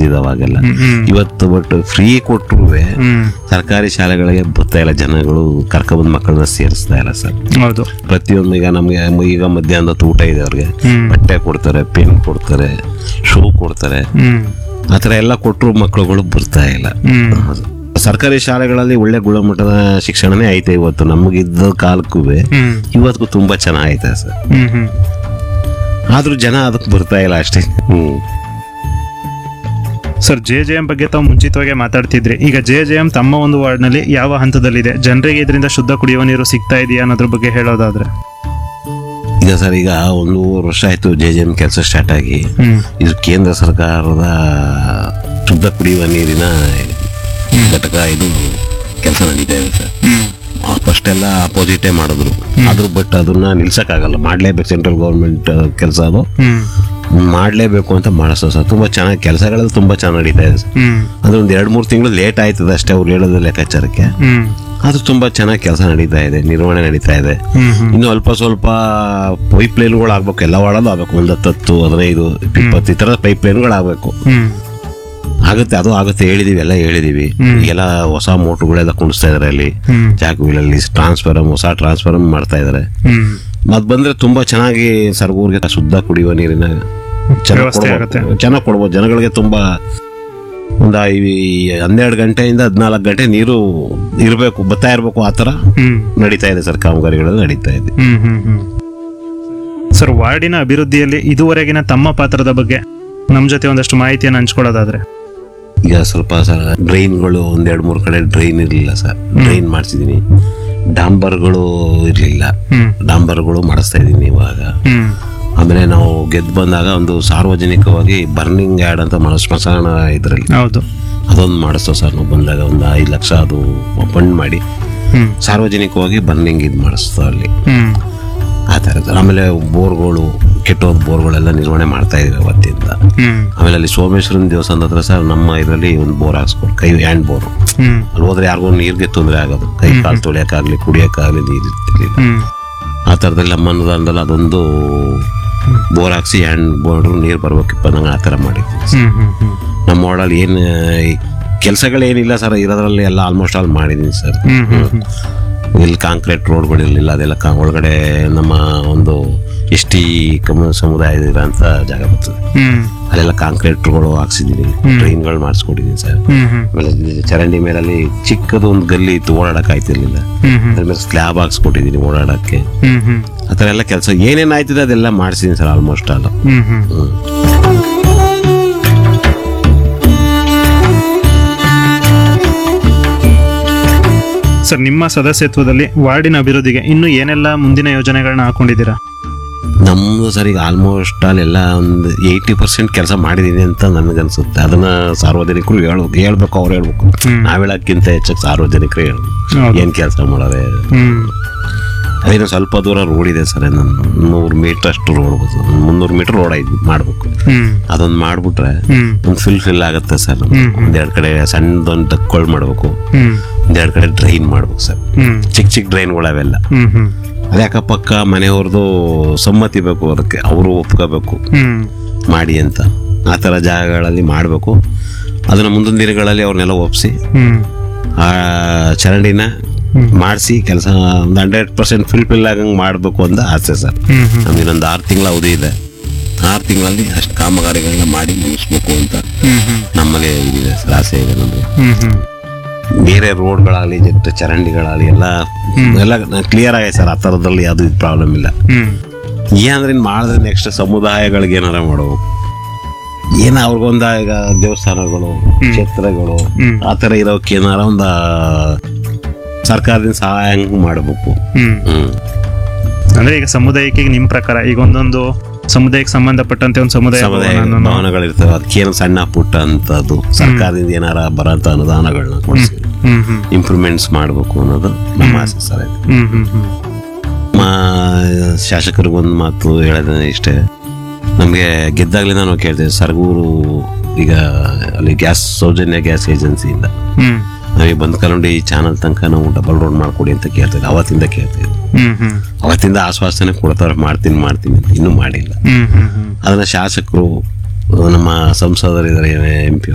ಬರ್ತಿದ್ದ ಅವಾಗೆಲ್ಲ ಹ್ಮ್, ಹ್ಮ್. ಇವತ್ತು ಬಟ್ ಫ್ರೀ ಕೊಟ್ಟರು ಹ್ಮ್ ಸರ್ಕಾರಿ ಶಾಲೆಗಳಿಗೆ ಬರ್ತಾ ಇಲ್ಲ ಜನಗಳು ಕರ್ಕೊಬಂದ್ ಮಕ್ಕಳನ್ನ ಸೇರಿಸ್ತಾ ಇಲ್ಲ ಸರ್ ಹೌದು ಪ್ರತಿಯೊಂದು ಈಗ ನಮ್ಗೆ ಈಗ ಮಧ್ಯಾಹ್ನದ ಹೊತ್ತು ಊಟ ಇದೆ ಅವ್ರಿಗೆ ಹ್ಮ್ ಬಟ್ಟೆ ಕೊಡ್ತಾರೆ ಪೆನ್ ಕೊಡ್ತಾರೆ ಶೂ ಕೊಡ್ತಾರೆ ಹ್ಮ್ ಆ ಥರ ಎಲ್ಲ ಕೊಟ್ಟರು ಮಕ್ಕಳುಗಳು ಬರ್ತಾ ಇಲ್ಲ ಹ್ಮ್ ಸರ್ಕಾರಿ ಶಾಲೆಗಳಲ್ಲಿ ಒಳ್ಳೆ ಗುಣಮಟ್ಟದ ಶಿಕ್ಷಣನೇ ಐತೆ ಇವತ್ತು ನಮಗಿದ್ದ ಕಾಲಕ್ಕೂ ಹ್ಮ್ ಇವತ್ತಿಗೂ ತುಂಬಾ ಚೆನ್ನಾಗೈತೆ ಸರ್ ಹ್ಮ್ ಹ್ಮ್ ಆದ್ರೂ ಜನ ಅದಕ್ಕೆ ಬರ್ತಾ ಇಲ್ಲ ಅಷ್ಟೇ hmm sir J J M ಬಗ್ಗೆ ತಾವು ಮುಂಚಿತವಾಗಿ ಮಾತಾಡ್ತಿದ್ರಿ ಈಗ ಜೆ ಜೆ ಎಂ ತಮ್ಮ ಒಂದು ವಾರ್ಡ್ನಲ್ಲಿ ಯಾವ ಹಂತದಲ್ಲಿದೆ ಜನರಿಗೆ ಇದರಿಂದ ಶುದ್ಧ ಕುಡಿಯುವ ನೀರು ಸಿಗ್ತಾ ಇದೆಯಾ ಅನ್ನೋದ್ರ ಬಗ್ಗೆ ಹೇಳೋದಾದ್ರೆ ಈಗ ಸರ್ ಈಗ ಒಂದೂವರೆ ವರ್ಷ ಆಯ್ತು ಜೆ ಜೆ ಎಂ ಕೆಲಸ ಸ್ಟಾರ್ಟ್ ಆಗಿ ಹ್ಮ್ ಇದು ಕೇಂದ್ರ ಸರ್ಕಾರದ ಶುದ್ಧ ಕುಡಿಯುವ ನೀರಿನ ಘಟಕ ಇದು ಕೆಲಸ ನಡೀತಾ ಇದೆ ಸರ್ ಹ್ಮ್ ಫಸ್ಟ್ ಎಲ್ಲ ಅಪೋಸಿಟೇ ಮಾಡಿದ್ರು ಆದ್ರೂ ಬಟ್ ಅದನ್ನ ನಿಲ್ಸಕ್ಕಾಗಲ್ಲ ಮಾಡ್ಲೇಬೇಕು ಸೆಂಟ್ರಲ್ ಗೌರ್ಮೆಂಟ್ ಕೆಲಸ ಅದು ಹ್ಮ್ ಮಾಡಲೇಬೇಕು ಅಂತ ಮಾಡಿಸೋ ಸರ್ ತುಂಬಾ ಚೆನ್ನಾಗಿ ಕೆಲಸಗಳೆಲ್ಲ ತುಂಬಾ ಚೆನ್ನಾಗಿ ನಡೀತಾ ಇದೆ ಸರ್ ಹ್ಮ್ ಅದು ಒಂದು ಎರಡು ಮೂರು ತಿಂಗಳು ಲೇಟ್ ಆಯ್ತದೆ ಅಷ್ಟೇ ಅವ್ರು ಹೇಳೋದು ಲೆಕ್ಕಾಚಾರಕ್ಕೆ ಹ್ಮ್ ಅದು ತುಂಬಾ ಚೆನ್ನಾಗಿ ಕೆಲಸ ನಡೀತಾ ಇದೆ ನಿರ್ವಹಣೆ ನಡೀತಾ ಇದೆ ಹ್ಮ್ ಹ್ಮ್ ಇನ್ನು ಅಲ್ಪ ಸ್ವಲ್ಪ ಪೈಪ್ ಲೈನ್ಗಳು ಆಗ್ಬೇಕು ಎಲ್ಲ ವಾರ್ಡಲ್ಲೂ ಆಗ್ಬೇಕು ಒಂದು ಹತ್ತತ್ತು ಹದಿನೈದು ಇಪ್ಪತ್ತು ಈ ಥರದ ಪೈಪ್ ಲೈನ್ಗಳು ಆಗ್ಬೇಕು ಹ್ಮ್ ಆಗುತ್ತೆ ಅದು ಆಗುತ್ತೆ ಹೇಳಿದೀವಿ ಎಲ್ಲ ಹೇಳಿದೀವಿ ಈಗೆಲ್ಲ ಹೊಸ ಮೋಟ್ರುಗಳೆಲ್ಲ ಕುಣಿಸ್ತಾ ಇದಾರೆ ಅಲ್ಲಿ ಹ್ಮ್ ಜಾಗಗಳಲ್ಲಿ ಟ್ರಾನ್ಸ್ಫರಮ್ ಹೊಸ ಟ್ರಾನ್ಸ್ಫರಮ್ ಮಾಡ್ತಾ ಇದಾರೆ ಹ್ಮ್ ಅದ್ ಬಂದ್ರೆ ತುಂಬಾ ಚೆನ್ನಾಗಿ ಸರ್ಗೂರ್ಗೆ ಶುದ್ಧ ಕುಡಿಯುವ ನೀರಿನ ಚೆನ್ನಾಗಿ ವ್ಯವಸ್ಥೆ ಆಗುತ್ತೆ ಚೆನ್ನಾಗಿ ಕೊಡ್ಬೋದು ಜನಗಳಿಗೆ ತುಂಬಾ ಒಂದು ಹನ್ನೆರಡು ಗಂಟೆಯಿಂದ ಹದಿನಾಲ್ಕು ಗಂಟೆ ನೀರು ಇರಬೇಕು ಬರ್ತಾ ಇರಬೇಕು ಆ ಥರ ಹ್ಮ್ ನಡೀತಾ ಇದೆ ಸರ್ ಕಾಮಗಾರಿಗಳು ನಡೀತಾ ಇದೆ ಹ್ಮ್ ಹ್ಮ್ ಹ್ಮ್ ಸರ್ ವಾರ್ಡಿನ ಅಭಿವೃದ್ಧಿಯಲ್ಲಿ ಇದುವರೆಗಿನ ತಮ್ಮ ಪಾತ್ರದ ಬಗ್ಗೆ ನಮ್ಮ ಜೊತೆ ಒಂದಷ್ಟು ಮಾಹಿತಿಯನ್ನು ಹಂಚ್ಕೊಳ್ಳೋದಾದ್ರೆ ಈಗ ಸ್ವಲ್ಪ ಸರ್ ಡ್ರೈನ್ಗಳು ಒಂದೆರಡು ಮೂರು ಕಡೆ ಡ್ರೈನ್ ಇರಲಿಲ್ಲ ಸರ್ ಡ್ರೈನ್ ಮಾಡಿಸಿದೀನಿ ಡಾಂಬರ್ಗಳು ಇರಲಿಲ್ಲ ಹ್ಮ್ ಡಾಂಬರ್ಗಳು ಮಾಡಿಸ್ತಾ ಇದ್ದೀನಿ ಇವಾಗ ಹ್ಮ್ ಆಮೇಲೆ ನಾವು ಗೆದ್ದು ಬಂದಾಗ ಒಂದು ಸಾರ್ವಜನಿಕವಾಗಿ ಬರ್ನಿಂಗ್ ಯಾರ್ಡ್ ಅಂತ ಮಾಡೋ ಸ್ಮಶಾನ ಇದರಲ್ಲಿ ಹೌದು ಅದೊಂದು ಮಾಡಿಸ್ತೋ ಸರ್ ನಾವು ಬಂದಾಗ ಒಂದು ಐದು ಲಕ್ಷ ಅದು ಫಂಡ್ ಮಾಡಿ ಹ್ಮ್ ಸಾರ್ವಜನಿಕವಾಗಿ ಬರ್ನಿಂಗ್ ಇದು ಮಾಡಿಸ್ತೋ ಅಲ್ಲಿ ಹ್ಮ್ ಆ ಥರದ್ದು ಆಮೇಲೆ ಬೋರ್ಗಳು ಕೆಟ್ಟೋದ್ ಬೋರ್ಗಳೆಲ್ಲ ನಿರ್ವಹಣೆ ಮಾಡ್ತಾ ಇದ್ದೀವಿ ಅವತ್ತಿಂದ ಹ್ಮ್ ಆಮೇಲೆ ಅಲ್ಲಿ ಸೋಮೇಶ್ವರನ ದೇವಸ್ಥಾನದ ಹತ್ರ ಸರ್ ನಮ್ಮ ಇದರಲ್ಲಿ ಒಂದು ಬೋರ್ ಹಾಕ್ಸ್ಕೊಡು ಕೈ ಹ್ಯಾಂಡ್ ಬೋರ್ ಹ್ಮ್ ಅಲ್ಲಿ ಹೋದ್ರೆ ಯಾರಿಗೂ ನೀರಿಗೆ ತೊಂದರೆ ಆಗೋದು ಕೈ ಕಾಲು ತೊಳೆಯೋಕ್ಕಾಗಲಿ ಕುಡಿಯೋಕ್ಕಾಗಲಿ ನೀರು ಇರ್ತಿರ್ಲಿಲ್ಲ ಹ್ಮ್ ಆ ಥರದಲ್ಲಿ ನಮ್ಮ ಅನುದಾನದಲ್ಲಿ ಅದೊಂದು ಬೋರ್ ಹಾಕ್ಸಿ ಹ್ಯಾಂಡ್ ಬೋರ್ಡ್ ನೀರು ಬರ್ಬೇಕಿಪ್ಪ ನಂಗೆ ಆ ಥರ ಮಾಡಿದ್ವಿ ಹ್ಮ್ ಹ್ಮ್ ಹ್ಮ್ ನಮ್ಮ ವಾರ್ಡಲ್ಲಿ ಏನು ಕೆಲಸಗಳೇನಿಲ್ಲ ಸರ್ ಇರೋದ್ರಲ್ಲಿ ಎಲ್ಲ ಆಲ್ಮೋಸ್ಟ್ ಆಲ್ ಮಾಡಿದ್ದೀನಿ ಸರ್ ಹ್ಮ್ ಹ್ಮ್ ಹ್ಮ್ ಇಲ್ಲಿ ಕಾಂಕ್ರೀಟ್ ರೋಡ್ಗಳಿರಲಿಲ್ಲ ಅದೆಲ್ಲ ಕಾ ಒಳಗಡೆ ನಮ್ಮ ಒಂದು ಎಸ್ ಟಿ ಕಮ ಸಮುದಾಯದ ಅಂತ ಜಾಗ ಬರ್ತದೆ ಹ್ಮ್ ಅಲ್ಲೆಲ್ಲ ಕಾಂಕ್ರೀಟ್ಗಳು ಹಾಕ್ಸಿದ್ದೀನಿ ಟ್ರೈನ್ಗಳು ಮಾಡಿಸ್ಕೊಟ್ಟಿದ್ದೀನಿ ಸರ್ ಹ್ಮ್ ಹ್ಮ್ ಆಮೇಲೆ ಇಲ್ಲಿ ಚರಂಡಿ ಮೇಲಲ್ಲಿ ಚಿಕ್ಕದು ಒಂದು ಗಲ್ಲಿ ಇತ್ತು ಓಡಾಡಕ್ಕೆ ಆಯ್ತಿರ್ಲಿಲ್ಲ ಹ್ಮ್ ಹ್ಮ್ ಅದ್ರ ಮೇಲೆ ಸ್ಲ್ಯಾಬ್ ಹಾಕ್ಸ್ಕೊಟ್ಟಿದ್ದೀನಿ ಓಡಾಡಕ್ಕೆ ಹ್ಮ್ ಹ್ಮ್ ಆ ಥರ ಎಲ್ಲ ಕೆಲಸ ಏನೇನು ಆಯ್ತದೆ ಅದೆಲ್ಲ ಮಾಡಿಸಿದ್ದೀನಿ sir almost all hmm hmm hmm sir ನಿಮ್ಮ ಸದಸ್ಯತ್ವದಲ್ಲಿ ವಾರ್ಡಿನ ಅಭಿವೃದ್ಧಿಗೆ ಇನ್ನು ಏನೆಲ್ಲ ಮುಂದಿನ ಯೋಜನೆಗಳನ್ನ ಹಾಕೊಂಡಿದ್ದೀರಾ ನಮ್ದು ಸರ್ ಈಗ ಆಲ್ಮೋಸ್ಟ್ ಆಲ್ ಎಲ್ಲ ಒಂದು ಏಯ್ಟಿ ಪರ್ಸೆಂಟ್ ಕೆಲಸ ಮಾಡಿದ್ದೀನಿ ಅಂತ ನನಗನ್ಸುತ್ತೆ ಅದನ್ನ ಸಾರ್ವಜನಿಕರು ಹೇಳ್ಬೇಕು ಹೇಳ್ಬೇಕು ಅವ್ರು ಹೇಳ್ಬೇಕು ಹ್ಮ್. ನಾವ್ ಹೇಳಕ್ಕಿಂತ ಹೆಚ್ಚಾಗಿ ಸಾರ್ವಜನಿಕರು ಹೇಳ್ಬೇಕು ಹೌದು. ಏನ್ ಕೆಲಸ ಮಾಡೋರೆ ಹ್ಮ್ ಅದೇನೋ ಸ್ವಲ್ಪ ದೂರ ರೋಡ್ ಇದೆ ಸರ್ ನನ್ನ ನೂರು ಮೀಟರ್ ಅಷ್ಟು ರೋಡ್ ಮುನ್ನೂರು ಮೀಟರ್ ರೋಡ್ ಐದು ಮಾಡ್ಬೇಕು ಹ್ಮ್ ಅದೊಂದು ಮಾಡ್ಬಿಟ್ರೆ ಹ್ಮ್ ಒಂದು ಫಿಲ್ ಫಿಲ್ ಆಗುತ್ತೆ ಸರ್ ಹ್ಮ್. ಒಂದೆರಡು ಕಡೆ ಸಣ್ಣದೊಂದು ತಕ್ಕೊಳ್ ಮಾಡ್ಬೇಕು ಹ್ಮ್ ಒಂದೆರಡು ಕಡೆ ಡ್ರೈನ್ ಮಾಡ್ಬೇಕು ಸರ್ ಹ್ಮ್ ಚಿಕ್ಕ ಚಿಕ್ಕ ಡ್ರೈನ್ಗಳು ಅವೆಲ್ಲ ಹ್ಮ್ ಹ್ಮ್ ಅದೇ ಅಕ್ಕಪಕ್ಕ ಮನೆಯವ್ರದ್ದು ಸಮ್ಮತಿ ಬೇಕು ಅದಕ್ಕೆ ಅವರು ಒಪ್ಕೋಬೇಕು ಹ್ಮ್ ಮಾಡಿ ಅಂತ ಆ ಥರ ಜಾಗಗಳಲ್ಲಿ ಮಾಡಬೇಕು ಅದನ್ನು ಮುಂದಿನ ದಿನಗಳಲ್ಲಿ ಅವ್ರನ್ನೆಲ್ಲ ಒಪ್ಪಿಸಿ ಹ್ಮ್ ಆ ಚರಂಡಿನ ಮಾಡಿಸಿ ಕೆಲಸ ಒಂದು ಹಂಡ್ರೆಡ್ ಪರ್ಸೆಂಟ್ ಫಿಲ್ ಫಿಲ್ ಆಗಂಗೆ ಮಾಡಬೇಕು ಅಂತ ಆಸೆ ಸರ್ ಹ್ಮ್ ಹ್ಮ್ ನಮ್ಗೆ ಇನ್ನೊಂದು ಆರು ತಿಂಗಳ ಅವಧಿ ಇದೆ ಆರು ತಿಂಗಳಲ್ಲಿ ಅಷ್ಟು ಕಾಮಗಾರಿಗಳನ್ನ ಮಾಡಿ ಮುಗಿಸ್ಬೇಕು ಅಂತ ಹ್ಮ್ ಹ್ಮ್ ನಮಗೆ ಇದಿದೆ ಸರ್ ಆಸೆ ಇದೆ ನಮಗೆ ಹ್ಮ್ ಹ್ಮ್ ಬೇರೆ ರೋಡ್ಗಳಾಗಲಿ ಜೊತೆ ಚರಂಡಿಗಳಾಗಲಿ ಎಲ್ಲ ಎಲ್ಲ ಕ್ಲಿಯರ್ ಆಗಿದೆ ಸರ್ ಆ ಥರದಲ್ಲಿ ಯಾವುದು ಪ್ರಾಬ್ಲಮ್ ಇಲ್ಲ ಹ್ಮ್ ಏನಂದ್ರೆ ಇನ್ನು ಮಾಡಿದ್ರೆ ನೆಕ್ಸ್ಟ್ ಸಮುದಾಯಗಳಿಗೆ ಏನಾರ ಮಾಡಬೇಕು ಏನ ಅವ್ರಿಗೊಂದ ಈಗ ದೇವಸ್ಥಾನಗಳು ಕ್ಷೇತ್ರಗಳು ಹ್ಮ್. ಆ ಥರ ಇರೋಕೆ ಏನಾರ ಒಂದು ಸರ್ಕಾರದಿಂದ ಸಹಾಯ ಹಂಗ್ ಮಾಡಬೇಕು ಹ್ಮ್ ಹ್ಮ್ ಅಂದ್ರೆ ಈಗ ಸಮುದಾಯಕ್ಕೆ ನಿಮ್ ಪ್ರಕಾರ ಈಗ ಒಂದೊಂದು ಸಮುದಾಯಕ್ಕೆ ಸಂಬಂಧಪಟ್ಟಂತೆ ಒಂದು ಸಮುದಾಯ ಸಮುದಾಯ ಭವನವನ್ನು- ಭವನಗಳಿರ್ತವೆ ಅದಕ್ಕೇನು ಸಣ್ಣ ಪುಟ್ಟ ಅಂತದ್ದು ಸರ್ಕಾರದಿಂದ ಏನಾರ ಬರೋಂಥ ಅನುದಾನಗಳನ್ನ ಕೊಡಿಸಿ ಹ್ಮ್ ಹ್ಮ್ ಇಂಪ್ರೂವ್ಮೆಂಟ್ಸ್ ಮಾಡಬೇಕು ಅನ್ನೋದು ನಮ್ಮ ಆಸೆ ಸರ್ ಇದು. ಹ್ಮ್ ಹ್ಮ್ ಹ್ಮ್ ನಮ್ಮ ಶಾಸಕರಿಗೊಂದು ಮಾತು ಹೇಳೋದೇ ಇಷ್ಟೇ ನಮಗೆ ಗೆದ್ದಾಗಲಿಂದ ನಾವು ಕೇಳ್ತೇವೆ ಸರ್ಗೂರು ಈಗ ಅಲ್ಲಿ ಗ್ಯಾಸ್ ಸೌಜನ್ಯ ಗ್ಯಾಸ್ ಏಜೆನ್ಸಿಯಿಂದ ಹ್ಮ್ ನಮಗೆ ಬಂದ್ ಕಲಂಡಿ ಚಾನಲ್ ತನಕ ನಾವು ಡಬಲ್ ರೋಡ್ ಮಾಡ್ಕೊಡಿ ಅಂತ ಕೇಳ್ತಿದ್ದೆ ಅವತ್ತಿಂದ ಕೇಳ್ತಿದ್ದೆ ಹ್ಮ್ ಹ್ಮ್ ಅವತ್ತಿಂದ ಆಶ್ವಾಸನೆ ಕೊಡ್ತಾರೆ ಮಾಡ್ತೀನಿ ಮಾಡ್ತೀನಿ ಅಂತ ಇನ್ನೂ ಮಾಡಿಲ್ಲ ಹ್ಮ್ ಹ್ಮ್ ಹ್ಮ್ ಅದನ್ನ ಶಾಸಕರು ನಮ್ಮ ಸಂಸದರಿದ್ದಾರೆ ಎಂ ಪಿ